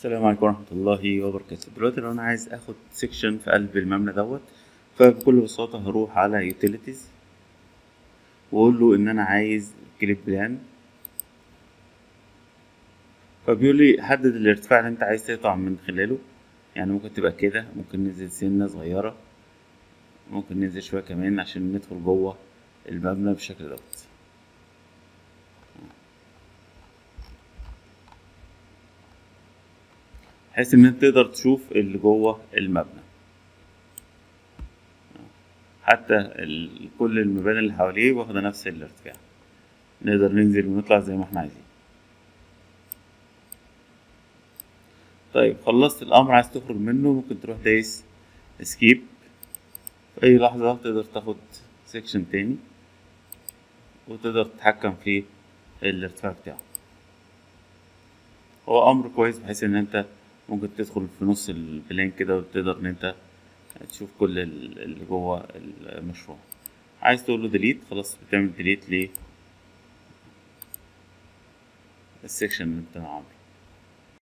السلام عليكم ورحمة الله وبركاته دلوقتي لو أنا عايز آخد سيكشن في قلب المبنى دوت فبكل بساطة هروح على يوتيليتيز وأقول له إن أنا عايز كليب بلان فبيقول لي حدد الارتفاع اللي أنت عايز تقطع من خلاله يعني ممكن تبقى كده ممكن ننزل سنة صغيرة ممكن ننزل شوية كمان عشان ندخل جوه المبنى بالشكل دوت بحيث ان انت تقدر تشوف اللي جوه المبنى حتى ال... كل المباني اللي حواليه واخده نفس الارتفاع نقدر ننزل ونطلع زي ما احنا عايزين طيب خلصت الامر عايز تخرج منه ممكن تروح دايس اسكيب في اي لحظة تقدر تاخد سيكشن تاني وتقدر تتحكم في الارتفاع بتاعه هو امر كويس بحيث ان انت ممكن تدخل في نص البلان كده وتقدر ان انت تشوف كل اللي جوه المشروع عايز تقول له ديليت خلاص بتعمل ديليت للسيكشن اللي انت عامله